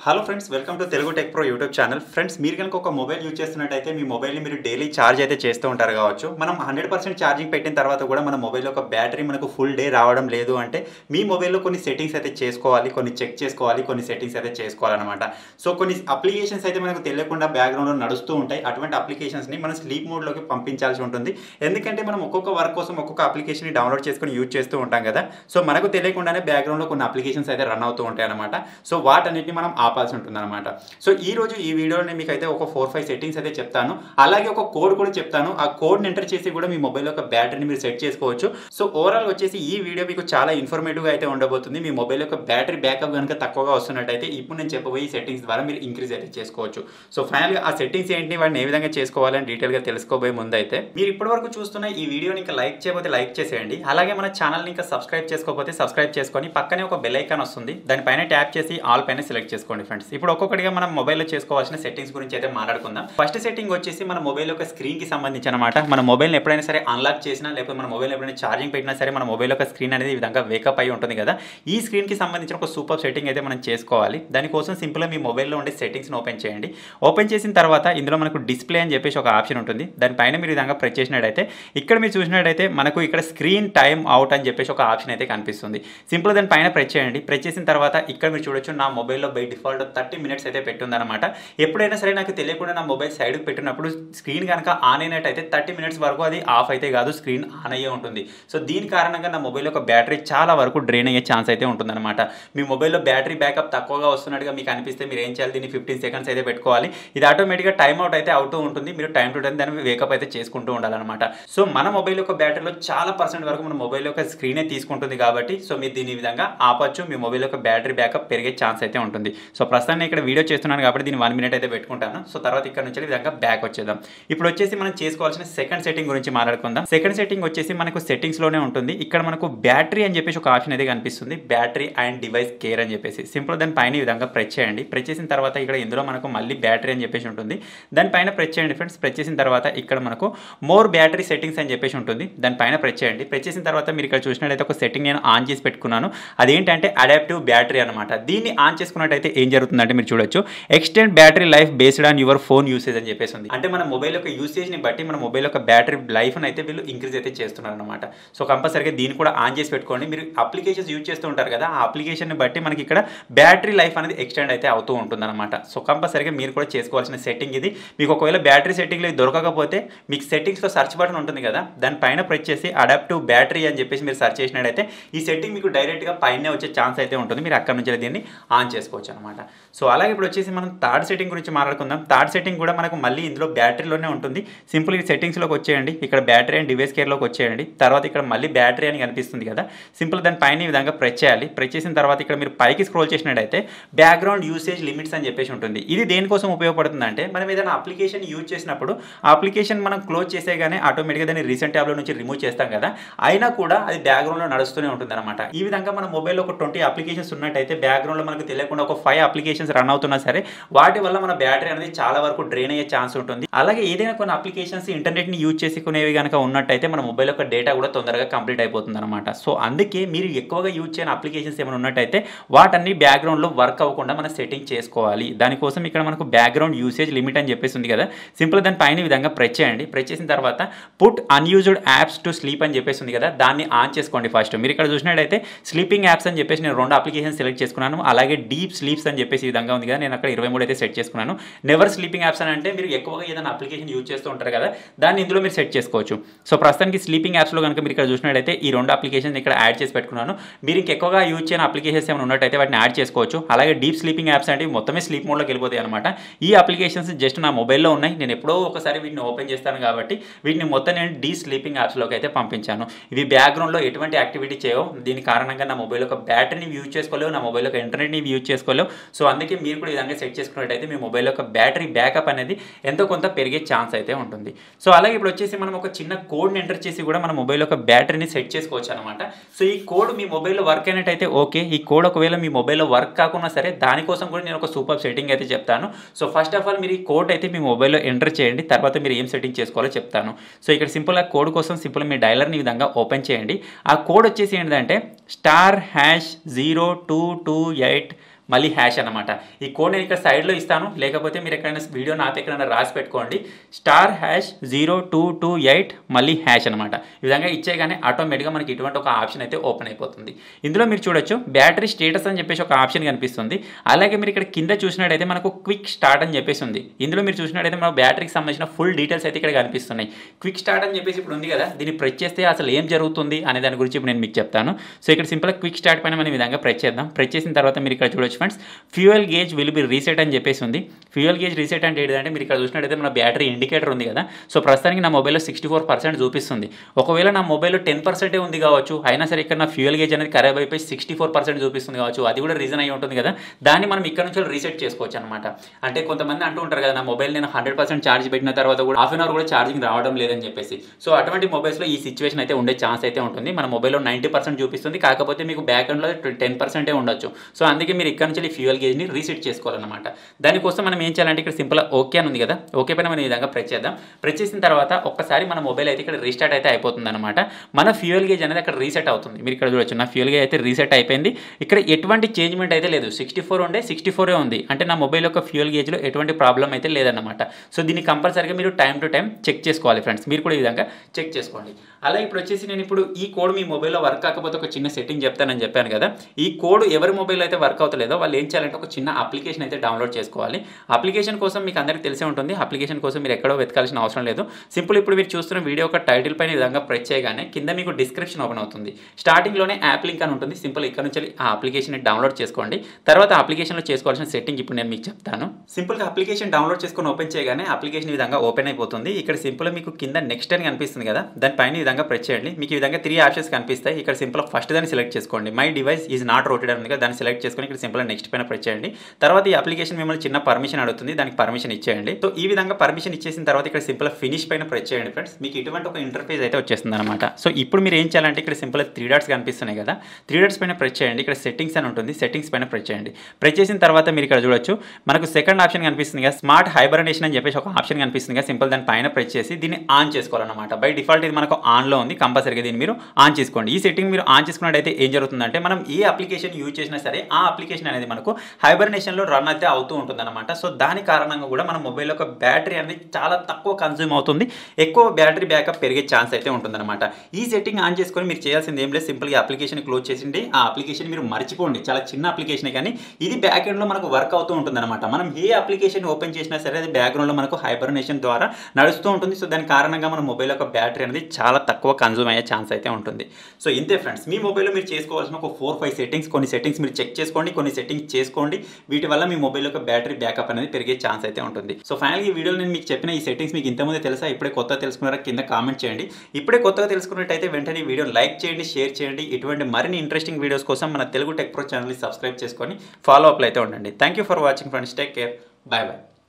hello friends welcome to Telugu tech pro YouTube channel friends మీరు కనుక ఒక మొబైల్ యూజ్ చేస్తున్నట్టయితే మీ మొబైల్ని మీరు డైలీ ఛార్జ్ అయితే చేస్తూ ఉంటారు కావచ్చు మనం హండ్రెడ్ పర్సెంట్ ఛార్జింగ్ పెట్టిన తర్వాత కూడా మన మొబైల్ యొక్క బ్యాటరీ మనకు ఫుల్ డే రావడం లేదు అంటే మీ మొబైల్లో కొన్ని సెట్టింగ్స్ అయితే చేసుకోవాలి కొన్ని చెక్ చేసుకోవాలి కొన్ని సెట్టింగ్స్ అయితే చేసుకోవాలన్నమాట సో కొన్ని అప్లికేషన్స్ అయితే మనకు తెలియకుండా బ్యాక్గ్రౌండ్లో నడుస్తూ ఉంటాయి అటువంటి అప్లికేషన్స్ని మనం స్లీప్ మోడ్లోకి పంపించాల్సి ఉంటుంది ఎందుకంటే మనం ఒక్కొక్క వర్క్ కోసం ఒక్కొక్క అప్లికేషన్ని డౌన్లోడ్ చేసుకొని యూజ్ చేస్తూ ఉంటాం కదా సో మనకు తెలియకుండానే బ్యాక్గ్రౌండ్లో కొన్ని అప్లికేషన్స్ అయితే రన్ అవుతూ ఉంటాయి అనమాట సో వాటన్నిటిని మనం ఆపాల్సి ఉంటుంది అనమాట సో ఈ రోజు ఈ వీడియోని మీకు అయితే ఒక ఫోర్ ఫైవ్ సెట్టింగ్స్ అయితే చెప్తాను అలాగే ఒక కోడ్ కూడా చెప్తాను ఆ కోడ్ని ఎంటర్ చేసి కూడా మీ మొబైల్ యొక్క బ్యాటరీని మీరు సెట్ చేసుకోవచ్చు సో ఓవరాల్ వచ్చేసి ఈ వీడియో మీకు చాలా ఇన్ఫర్మేటివ్గా అయితే ఉండబోతుంది మీ మొబైల్ యొక్క బ్యాటరీ బ్యాకప్ కనుక తక్కువగా వస్తున్నట్టయితే ఇప్పుడు నేను చెప్పబోయే సెట్టింగ్స్ ద్వారా మీరు ఇంక్రీజ్ అయితే చేసుకోవచ్చు సో ఫైనల్గా ఆ సెట్టింగ్స్ ఏంటి వాటిని ఏ విధంగా చేసుకోవాలని డీటెయిల్గా తెలుసుకోబోయే ముందు అయితే మీరు ఇప్పటివరకు చూస్తున్న ఈ వీడియోని ఇంకా లైక్ చేయకపోతే లైక్ చేసేయండి అలాగే మన ఛానల్ని ఇంకా సబ్స్క్రైబ్ చేసుకోకపోతే సబ్స్క్రైబ్ చేసుకొని పక్కనే ఒక బెల్ ఐకాన్ వస్తుంది దానిపైన ట్యాప్ చేసి ఆల్ పైన సెలెక్ట్ చేసుకోండి ఫ్రెండ్స్ ఇప్పుడు ఒక్కొక్కటిగా మనం మొబైల్లో చేసుకోవాల్సిన సెట్టింగ్స్ గురించి అయితే మాట్లాడుకుందాం ఫస్ట్ సెట్టింగ్ వచ్చేసి మన మొబైల్ యొక్క స్క్రీన్ కి సంబంధించి అనమాట మన మొబైల్ ఎప్పుడైనా సరే అన్లాక్ చేసినా లేకపోతే మన మొబైల్ ఎప్పుడైనా ఛార్జింగ్ పెట్టినా సరే మన మొబైల్ యొక్క స్క్రీన్ అనేది ఈ విధంగా వేకప్ అయి ఉంటుంది కదా ఈ స్క్రీన్ కి సంబంధించిన ఒక సూపర్ సెట్టింగ్ అయితే మనం చేసుకోవాలి దానికోసం సింపుల్గా మీ మొబైల్లో ఉండే సెట్టింగ్స్ని ఓపెన్ చేయండి ఓపెన్ చేసిన తర్వాత ఇందులో మనకు డిస్ప్లే అని చెప్పేసి ఒక ఆప్షన్ ఉంటుంది దానిపైన మీరు ఈ విధంగా ప్రెస్ చేసినట్టయితే ఇక్కడ మీరు చూసినట్టయితే మనకు ఇక్కడ స్క్రీన్ టైం అవుట్ అని చెప్పేసి ఒక ఆప్షన్ అయితే కనిపిస్తుంది సింపుల్ దాని పైన ప్రెస్ చేయండి ప్రెస్ చేసిన తర్వాత ఇక్కడ మీరు చూడొచ్చు నా మొబైల్లో బై డిఫాల్ట్ థర్టీ మినిట్స్ అయితే పెట్టుందన్నమాట ఎప్పుడైనా సరే నాకు తెలియకుండా నా మొబైల్ సైడ్కి పెట్టినప్పుడు స్క్రీన్ కనుక ఆన్ అయినట్టయితే థర్టీ మినిట్స్ వరకు అది ఆఫ్ అయితే కాదు స్క్రీన్ ఆన్ అయ్యే ఉంటుంది సో దీని కారణంగా నా మొబైల్ యొక్క బ్యాటరీ చాలా వరకు డ్రైన్ అయ్యే ఛాన్స్ అయితే ఉంటుందన్నమాట మీ మొబైల్లో బ్యాటరీ బ్యాకప్ తక్కువగా వస్తున్నట్టుగా మీకు అనిపిస్తే మీరు ఏం చేయాలి దీన్ని ఫిఫ్టీన్ సెకండ్స్ అయితే పెట్టుకోవాలి ఇది ఆటోమేటిక్గా టైం అవుట్ అయితే అవుతూ ఉంటుంది మీరు టైం టు టైం దాన్ని వేకప్ అయితే చేసుకుంటూ ఉండాలన్నమాట సో మన మొబైల్ యొక్క బ్యాటరీలో చాలా పర్సెంట్ వరకు మన మొబైల్ యొక్క స్క్రీనే తీసుకుంటుంది కాబట్టి సో మీరు దీని ఈ విధంగా ఆపచ్చు మీ మొబైల్ యొక్క బ్యాటరీ బ్యాకప్ పెరిగే ఛాన్స్ అయితే ఉంటుంది సో ప్రస్తుతాన్ని ఇక్కడ వీడియో చేస్తున్నాను కాబట్టి దీన్ని వన్ మినిట్ అయితే పెట్టుకుంటాను సో తర్వాత ఇక్కడ నుంచి ఈ విధంగా బ్యాక్ వచ్చేద్దాం ఇప్పుడు వచ్చేసి మనం చేసుకోవాల్సిన సెకండ్ సెట్టింగ్ గురించి మాట్లాడుకుందాం సెకండ్ సెట్టింగ్ వచ్చేసి మనకు సెట్టింగ్స్ లోనే ఉంటుంది ఇక్కడ మనకు బ్యాటరీ అని చెప్పేసి ఒక ఆప్షన్ అయితే కనిపిస్తుంది బ్యాటరీ అండ్ డివైస్ కేర్ అని చెప్పేసి సింపుల్ దాని పైన ఈ విధంగా ప్రెస్ చేయండి ప్రెస్ చేసిన తర్వాత ఇక్కడ ఇందులో మనకు మళ్ళీ బ్యాటరీ అని చెప్పేసి ఉంటుంది దానిపైన ప్రెస్ చేయండి ఫ్రెండ్స్ ప్రెస్ చేసిన తర్వాత ఇక్కడ మనకు మోర్ బ్యాటరీ సెట్టింగ్స్ అని చెప్పేసి ఉంటుంది దానిపైన ప్రెస్ చేయండి ప్రెస్ చేసిన తర్వాత మీరు ఇక్కడ చూసినట్టయితే ఒక సెట్టింగ్ నేను ఆన్ చేసి పెట్టుకున్నాను అదేంటంటే అడాప్టివ్ బ్యాటరీ అనమాట దీన్ని ఆన్ చేసుకున్నట్టయితే ఏం జరుగుతుందంటే మీరు చూడొచ్చు extend battery life based on your phone usage అని చెప్పేసి ఉంది అంటే మన మొబైల్ యొక్క యూసేజ్ని బట్టి మన మొబైల్ యొక్క బ్యాటరీ లైఫ్ అయితే వీళ్ళు ఇంక్రీజ్ అయితే చేస్తున్నారు అనమాట సో కంపల్సరీగా దీన్ని కూడా ఆన్ చేసి పెట్టుకోండి మీరు అప్లికేషన్స్ యూజ్ చేస్తూ ఉంటారు కదా ఆ అప్లికేషన్ని బట్టి మనకి ఇక్కడ బ్యాటరీ లైఫ్ అనేది ఎక్స్టెండ్ అయితే అవుతూ ఉంటుంది అనమాట సో కంపల్సరీగా మీరు కూడా చేసుకోవాల్సిన సెట్టింగ్ ఇది మీకు ఒకవేళ బ్యాటరీ సెట్టింగ్లో దొరకకపోతే మీకు సెట్టింగ్స్లో సర్చ్ బటన్ ఉంటుంది కదా దానిపైన ప్రెస్ చేసి అడాప్టివ్ బ్యాటరీ అని చెప్పేసి మీరు సర్చ్ చేసినట్టయితే ఈ సెట్టింగ్ మీకు డైరెక్ట్గా పైన వచ్చే ఛాన్స్ అయితే ఉంటుంది మీరు అక్కడ నుంచి దీన్ని ఆన్ చేసుకోవచ్చు అనమాట సో అలాగే ఇప్పుడు వచ్చేసి మనం థర్డ్ సెట్టింగ్ గురించి మాట్లాడుకుందాం థర్డ్ సెట్టింగ్ కూడా మనకు మళ్ళీ ఇందులో బ్యాటరీలోనే ఉంటుంది సింపుల్ ఈ సెట్టింగ్స్లోకి వచ్చేయండి ఇక్కడ బ్యాటరీ అండ్ డివైస్ కేర్లోకి వచ్చేయండి తర్వాత ఇక్కడ మళ్ళీ బ్యాటరీ అని కనిపిస్తుంది కదా సింపుల్ దాని పైన ఈ విధంగా ప్రెస్ చేయాలి ప్రెస్ చేసిన తర్వాత ఇక్కడ మీరు పైకి స్క్రోల్ చేసినట్టయితే బ్యాక్గ్రౌండ్ యూసేజ్ లిమిట్స్ అని చెప్పేసి ఉంటుంది ఇది దేనికోసం ఉపయోగపడుతుంది అంటే మనం ఏదైనా అప్లికేషన్ యూజ్ చేసినప్పుడు ఆ అప్లికేషన్ మనం క్లోజ్ చేసేగానే ఆటోమేటిక్గా దాన్ని రీసెంట్ ట్యాబ్లో నుంచి రిమూవ్ చేస్తాం కదా అయినా కూడా అది బ్యాక్గ్రౌండ్లో నడుస్తూనే ఉంటుంది అనమాట ఈ విధంగా మన మొబైల్లో ఒక ట్వంటీ అప్లికేషన్స్ ఉన్నట్టయితే బ్యాక్గ్రౌండ్లో మనకు తెలియకుండా ఒక ఫైవ్ అప్లికేషన్స్ రన్ అవుతున్నా సరే వాటి వల్ల మన బ్యాటరీ అనేది చాలా వరకు డ్రైన్ అయ్యే ఛాన్స్ ఉంటుంది అలాగే ఏదైనా కొన్ని అప్లికేషన్స్ ఇంటర్నెట్ని యూజ్ చేసుకునేవి కనుక ఉన్నట్టయితే మన మొబైల్ యొక్క డేటా కూడా తొందరగా కంప్లీట్ అయిపోతుంది అనమాట సో అందుకే మీరు ఎక్కువగా యూజ్ చేయని అప్లికేషన్స్ ఏమైనా ఉన్నట్టయితే వాటన్ని బ్యాక్గ్రౌండ్లో వర్క్ అవ్వకుండా మనం సెట్టింగ్ చేసుకోవాలి దానికోసం ఇక్కడ మనకు బ్యాక్గ్రౌండ్ యూసేజ్ లిమిట్ అని చెప్పేసి ఉంది కదా సింపుల్ దాని పైన ఈ విధంగా ప్రెస్ చేయండి ప్రెస్ చేసిన తర్వాత put unused apps to sleep అని చెప్పేసి ఉంది కదా దాన్ని ఆన్ చేసుకోండి ఫస్ట్ మీరు ఇక్కడ చూసినట్టయితే స్లీపింగ్ యాప్స్ అని చెప్పేసి నేను రెండు అప్లికేషన్ సెలెక్ట్ చేసుకున్నాను అలాగే డీప్ స్లీప్స్ అని చెప్పేసి ఈ విధంగా ఉంది కదా నేను అక్కడ ఇరవై మూడు అయితే సెట్ చేసుకున్నాను నెవర్ స్లీపింగ్ యాప్స్ అని అంటే మీరు ఎక్కువగా ఏదైనా అప్లికేషన్ యూజ్ చేస్తూ ఉంటారు కదా దాన్ని ఇందులో మీరు సెట్ చేసుకోవచ్చు సో ప్రస్తుతానికి స్లీపింగ్ యాప్స్లో కనుక మీరు ఇక్కడ చూసినట్టయితే ఈ రెండు అప్లికేషన్ ఇక్కడ యాడ్ చేసి పెట్టుకున్నాను మీరు ఇంకెక్కువగా యూజ్ చేయని అప్లికేషన్స్ ఏమైనా ఉన్నట్టయితే వాటిని యాడ్ చేసుకోవచ్చు అలాగే డీప్ స్లీపింగ్ యాప్స్ అంటే మొత్తమే స్లీప్ మోడ్లోకి వెళ్ళిపోతాయి అనమాట ఈ అప్లికేషన్స్ జస్ట్ నా మొబైల్లో ఉన్నాయి నేను ఎప్పుడో ఒకసారి వీటిని ఓపెన్ చేస్తాను కాబట్టి వీటిని మొత్తం నేను డీ స్లీపింగ్ యాప్స్లోకి అయితే పంపించాను ఇవి బ్యాక్గ్రౌండ్లో ఎటువంటి యాక్టివిటీ చేయవు దీని కారణంగా నా మొబైల్ యొక్క బ్యాటరీని యూజ్ చేసుకోలేవు నా మొబైల్ యొక్క ఇంటర్నెట్ని యూజ్ చేసుకోలేవు సో అందుకే మీరు కూడా ఈ విధంగా సెట్ చేసుకున్నట్టయితే మీ మొబైల్ యొక్క బ్యాటరీ బ్యాకప్ అనేది ఎంతో కొంత పెరిగే ఛాన్స్ అయితే ఉంటుంది సో అలాగే ఇప్పుడు వచ్చేసి మనం ఒక చిన్న కోడ్ని ఎంటర్ చేసి కూడా మన మొబైల్ యొక్క బ్యాటరీని సెట్ చేసుకోవచ్చు అనమాట సో ఈ కోడ్ మీ మొబైల్లో వర్క్ అయినట్టయితే ఓకే ఈ కోడ్ ఒకవేళ మీ మొబైల్లో వర్క్ కాకుండా సరే దానికోసం కూడా నేను ఒక సూపర్ సెట్టింగ్ అయితే చెప్తాను సో ఫస్ట్ ఆఫ్ ఆల్ మీరు ఈ కోడ్ అయితే మీ మొబైల్లో ఎంటర్ చేయండి తర్వాత మీరు ఏం సెట్టింగ్ చేసుకోవాలో చెప్తాను సో ఇక్కడ సింపుల్ ఆ కోడ్ కోసం సింపుల్ మీ డైలర్ని ఈ విధంగా ఓపెన్ చేయండి ఆ కోడ్ వచ్చేసి ఏంటంటే star hash zero two two eight మళ్ళీ హ్యాష్ అనమాట ఈ కోడ్ నేను ఇక్కడ సైడ్లో ఇస్తాను లేకపోతే మీరు ఎక్కడైనా వీడియో నాతో ఎక్కడైనా రాసి పెట్టుకోండి star hash zero two two eight మళ్ళీ హ్యాష్ అనమాట ఈ విధంగా ఇచ్చేగానే ఆటోమేటిక్గా మనకి ఇటువంటి ఒక ఆప్షన్ అయితే ఓపెన్ అయిపోతుంది ఇందులో మీరు చూడొచ్చు బ్యాటరీ స్టేటస్ అని చెప్పేసి ఒక ఆప్షన్ కనిపిస్తుంది అలాగే మీరు ఇక్కడ కింద చూసినట్టయితే మనకు క్విక్ స్టార్ట్ అని చెప్పేసి ఉంది ఇందులో మీరు చూసినట్టయితే మన బ్యాటరీకి సంబంధించిన ఫుల్ డీటెయిల్స్ అయితే ఇక్కడ కనిపిస్తున్నాయి క్విక్ స్టార్ట్ అని చెప్పేసి ఇప్పుడు ఉంది కదా దీన్ని ప్రెస్ చేస్తే అసలు ఏం జరుగుతుంది అనే దాని గురించి ఇప్పుడు నేను మీకు చెప్తాను సో ఇక్కడ సింపుల్గా క్విక్ స్టార్ట్ పైన మనం ఈ విధంగా ప్రెస్ చేద్దాం ప్రెస్ చేసిన తర్వాత మీరు ఇక్కడ చూడొచ్చు friends fuel gauge will be reset అని చెప్పేసి ఉంది ఫ్యూయల్ గేజ్ రీసెట్ అంటే ఏంటంటే మీరు ఇక్కడ చూసినట్టయితే మన బ్యాటరీ ఇండికేటర్ ఉంది కదా సో ప్రస్తుతానికి నా మొబైల్లో సిక్స్టీ ఫోర్ పర్సెంట్ చూపిస్తుంది ఒకవేళ నా మొబైల్లో టెన్ పర్సెంటే ఉంది కావచ్చు అయినా సరే ఇక్కడ నా ఫ్యూయల్ గేజ్ అనేది ఖరాబ్ అయిపోయి సిక్స్టీ ఫోర్ పర్సెంట్ చూపిస్తుంది కావచ్చు అది కూడా రీజన్ అయి ఉంటుంది కదా దాన్ని మనం ఇక్కడ నుంచి రీసెట్ చేసుకోవచ్చు అనమాట అంటే కొంతమంది అంటూ ఉంటారు కదా నా మొబైల్ నేను హండ్రెడ్ పర్సెంట్ ఛార్జ్ పెట్టిన తర్వాత కూడా హాఫ్ అన్ అవర్ కూడా ఛార్జింగ్ రావడం లేదని చెప్పేసి సో అటువంటి మొబైల్స్లో ఈ సిచ్యువేషన్ అయితే ఉండే ఛాన్స్ అయితే ఉంటుంది మన మొబైల్లో నైంటీ పర్సెంట్ చూపిస్తుంది కాకపోతే మీకు బ్యాక్ ఎండ్లో టెన్ పర్సెంటే ఉండొచ్చు సో అందుకే మీరు ఇక్కడ నుంచి ఫ్యూయల్ గేజ్ని రీసెట్ చేసుకోవాలన్నమాట దానికోసం మనం ఏం చేయాలంటే ఇక్కడ సింపుల్ ఓకే అని ఉంది కదా ఓకే పైన మనం ఈ విధంగా ప్రెస్ చేద్దాం ప్రెస్ చేసిన తర్వాత ఒక్కసారి మన మొబైల్ అయితే ఇక్కడ రీస్టార్ట్ అయితే అయిపోతుంది అనమాట మన ఫ్యూయల్ గేజ్ అనేది అక్కడ రీసెట్ అవుతుంది మీరు ఇక్కడ చూడొచ్చు నా ఫ్యూయల్ గేజ్ అయితే రీసెట్ అయిపోయింది ఇక్కడ ఎటువంటి చేంజ్మెంట్ అయితే లేదు సిక్స్టీ ఫోర్ ఉండే సిక్స్టీ ఫోరే ఉంది అంటే నా మొబైల్ యొక్క ఫ్యూయల్ గేజ్లో ఎటువంటి ప్రాబ్లం అయితే లేదన్నమాట సో దీన్ని కంపల్సరీగా మీరు టైం టు టైం చెక్ చేసుకోవాలి ఫ్రెండ్స్ మీరు కూడా ఈ విధంగా చెక్ చేసుకోండి అలా ఇప్పుడు వచ్చేసి నేను ఇప్పుడు ఈ కోడ్ మీ మొబైల్లో వర్క్ కాకపోతే ఒక చిన్న సెట్టింగ్ చెప్తానని చెప్పాను కదా ఈ కోడ్ ఎవరి మొబైల్ అయితే వర్క్ అవుతలేదో వాళ్ళు ఏం చేయాలంటే ఒక చిన్న అప్లికేషన్ అయితే డౌన్లోడ్ చేసుకోవాలి అప్లికేషన్ కోసం మీకు అందరికీ తెలిసే ఉంటుంది అప్లికేషన్ కోసం మీరు ఎక్కడో వెతకాల్సిన అవసరం లేదు సింపుల్ ఇప్పుడు మీరు చూస్తున్న వీడియో ఒక టైటిల్ పైన ఈ విధంగా ప్రెస్ చేయగానే కింద మీకు డిస్క్రిప్షన్ ఓపెన్ అవుతుంది స్టార్టింగ్లోనే యాప్ లింక్ అని ఉంటుంది సింపుల్ ఇక్కడ నుంచి ఆ అప్లికేషన్ డౌన్లోడ్ చేసుకోండి తర్వాత అప్లికేషన్లో చేసుకోవాల్సిన సెట్టింగ్ ఇప్పుడు నేను మీకు చెప్తాను సింపుల్గా అప్లికేషన్ డౌన్లోడ్ చేసుకొని ఓపెన్ చేయగానే అప్లికేషన్ ఈ విధంగా ఓపెన్ అయిపోతుంది ఇక్కడ సింపుల్ మీకు కింద నెక్స్ట్ అని కనిపిస్తుంది కదా దానిపైన ఈ విధంగా ప్రెస్ చేయండి మీకు ఈ విధంగా త్రీ ఆప్షన్స్ కనిపిస్తాయి ఇక్కడ సింపుల్ ఫస్ట్ దాన్ని సెలెక్ట్ చేసుకోండి my device is not rooted అని ఉంది కదా దాన్ని సెలెక్ట్ చేసుకొని ఇక్కడ సింపుల్ నెక్స్ట్ పైన ప్రెస్ చేయండి తర్వాత ఈ అప్లికేషన్ మిమ్మల్ని చిన్న పర్మిషన్ అడుగుతుంది దానికి పర్మిషన్ ఇచ్చేయండి సో ఈ విధంగా పర్మిషన్ ఇచ్చేసిన తర్వాత ఇక్కడ సింపుల్ ఫినిష్ పైన ప్రెస్ చేయండి ఫ్రెండ్స్ మీకు ఇటువంటి ఒక ఇంటర్ఫేస్ అయితే వచ్చేస్తుంది అనమాట సో ఇప్పుడు మీరు ఏం చేయాలంటే ఇక్కడ సింపుల్ త్రీ డాట్స్ కనిపిస్తున్నాయి కదా త్రీ డాట్స్ పైన ప్రెస్ చేయండి ఇక్కడ సెట్టింగ్స్ అని ఉంటుంది సెట్టింగ్స్ పైన ప్రెస్ చేయండి ప్రెస్ చేసిన తర్వాత మీరు ఇక్కడ చూడొచ్చు మనకు సెకండ్ ఆప్షన్ కనిపిస్తుంది కదా స్మార్ట్ హైబర్నేషన్ అని చెప్పేసి ఒక ఆప్షన్ కనిపిస్తుంది కదా సింపుల్ దాని పైన ప్రెస్ చేసి దీన్ని ఆన్ చేసుకోవాలన్నమాట బై డిఫాల్ట్ ఇది మనకు ఆన్లో ఉంది కంపల్సరీగా దీన్ని మీరు ఆన్ చేసుకోండి ఈ సెట్టింగ్ మీరు ఆన్ చేసుకున్నట్టయితే ఏం జరుగుతుందంటే మనం ఏ అప్లికేషన్ యూజ్ చేసినా సరే ఆ అప్లికేషన్ అనేది మనకు హైబర్నేషన్లో రన్ అయితే అవుతూ ఉంటుంది అనమాట సో దాని కారణంగా కూడా మన మొబైల్ యొక్క బ్యాటరీ అనేది చాలా తక్కువ కన్జ్యూమ్ అవుతుంది ఎక్కువ బ్యాటరీ బ్యాకప్ పెరిగే ఛాన్స్ అయితే ఉంటుందన్నమాట ఈ సెట్టింగ్ ఆన్ చేసుకొని మీరు చేయాల్సింది ఏం లేదు సింపుల్గా అప్లికేషన్ క్లోజ్ చేసిండి ఆ అప్లికేషన్ మీరు మర్చిపోండి చాలా చిన్న అప్లికేషన్ కానీ ఇది బ్యాక్ ఎండ్లో మనకు వర్క్ అవుతూ ఉంటుందన్నమాట మనం ఏ అప్లికేషన్ ఓపెన్ చేసినా సరే అది బ్యాక్గ్రౌండ్లో మనకు హైబర్నేషన్ ద్వారా నడుస్తూ ఉంటుంది సో దాని కారణంగా మన మొబైల్ యొక్క బ్యాటరీ అనేది చాలా తక్కువ కన్జ్యూమ్ అయ్యే ఛాన్స్ అయితే ఉంటుంది సో ఇంతే ఫ్రెండ్స్ మీ మొబైల్లో మీరు చేసుకోవాల్సిన ఒక ఫోర్ ఫైవ్ సెట్టింగ్స్ కొన్ని సెట్టింగ్స్ మీరు చెక్ చేసుకోండి కొన్ని సెట్టింగ్స్ చేసుకోండి వీటి వల్ల మీ మొబైల్ యొక్క బ్యాటరీ బ్యాకప్ అనేది పెరిగే ఛాన్స్ అయితే ఉంటుంది సో ఫైనల్ ఈ వీడియోలో నేను మీకు చెప్పిన ఈ సెట్టింగ్స్ మీకు ఇంతకుముందే తెలుసా ఇప్పుడే కొత్త తెలుసుకున్నారా కింద కామెంట్ చేయండి ఇప్పుడే కొత్తగా తెలుసుకున్నట్టయితే వెంటనే ఈ వీడియో లైక్ చేయండి షేర్ చేయండి ఇటువంటి మరిన్ని ఇంట్రెస్టింగ్ వీడియోస్ కోసం మన తెలుగు టెక్ ప్రో ఛానల్ని సబ్స్క్రైబ్ చేసుకొని ఫాలో అప్లో అయితే ఉండండి thank you for watching friends take care bye bye